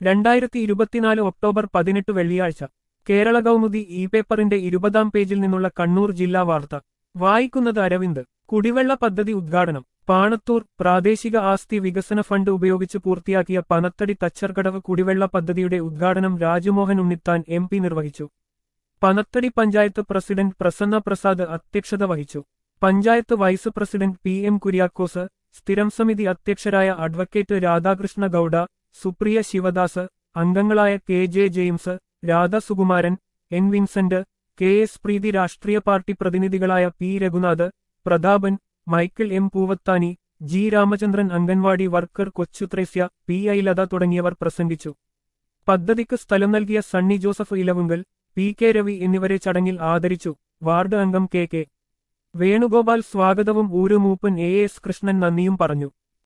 രണ്ടായിരത്തി ഇരുപത്തിനാല് ഒക്ടോബർ പതിനെട്ട് വെള്ളിയാഴ്ച കേരള കൗമുദി ഇ പേപ്പറിന്റെ ഇരുപതാം പേജിൽ നിന്നുള്ള കണ്ണൂർ ജില്ലാ വാർത്ത വായിക്കുന്നത് അരവിന്ദ് കുടിവെള്ള പദ്ധതി ഉദ്ഘാടനം പാണത്തൂർ പ്രാദേശിക ആസ്തി വികസന ഫണ്ട് ഉപയോഗിച്ച് പൂർത്തിയാക്കിയ പനത്തടി തച്ചർകടവ് കുടിവെള്ള പദ്ധതിയുടെ ഉദ്ഘാടനം രാജുമോഹൻ ഉണ്ണിത്താൻ എം പി നിർവഹിച്ചു പനത്തടി പഞ്ചായത്ത് പ്രസിഡന്റ് പ്രസന്ന പ്രസാദ് അധ്യക്ഷത വഹിച്ചു panchayat vice president P M Kuriakose സ്ഥിരം സമിതി അധ്യക്ഷരായ അഡ്വക്കേറ്റ് രാധാകൃഷ്ണ ഗൌഡ സുപ്രിയ ശിവദാസ് അംഗങ്ങളായ K J James Radha Sukumaran N Vincent K S Preethi രാഷ്ട്രീയ പാർട്ടി പ്രതിനിധികളായ P Raghunath Prathapan Michael M Poovathani G Ramachandran anganwadi worker Kochuthresia P I Latha തുടങ്ങിയവർ പ്രസംഗിച്ചു പദ്ധതിക്ക് സ്ഥലം നൽകിയ സണ്ണി ജോസഫ് ഇലവുങ്കൽ പി കെ രവി എന്നിവരെ ചടങ്ങിൽ ആദരിച്ചു വാർഡ് അംഗം കെ കെ വേണുഗോപാൽ സ്വാഗതവും ഊരുമൂപ്പൻ എ എസ് കൃഷ്ണൻ നന്ദിയും പറഞ്ഞു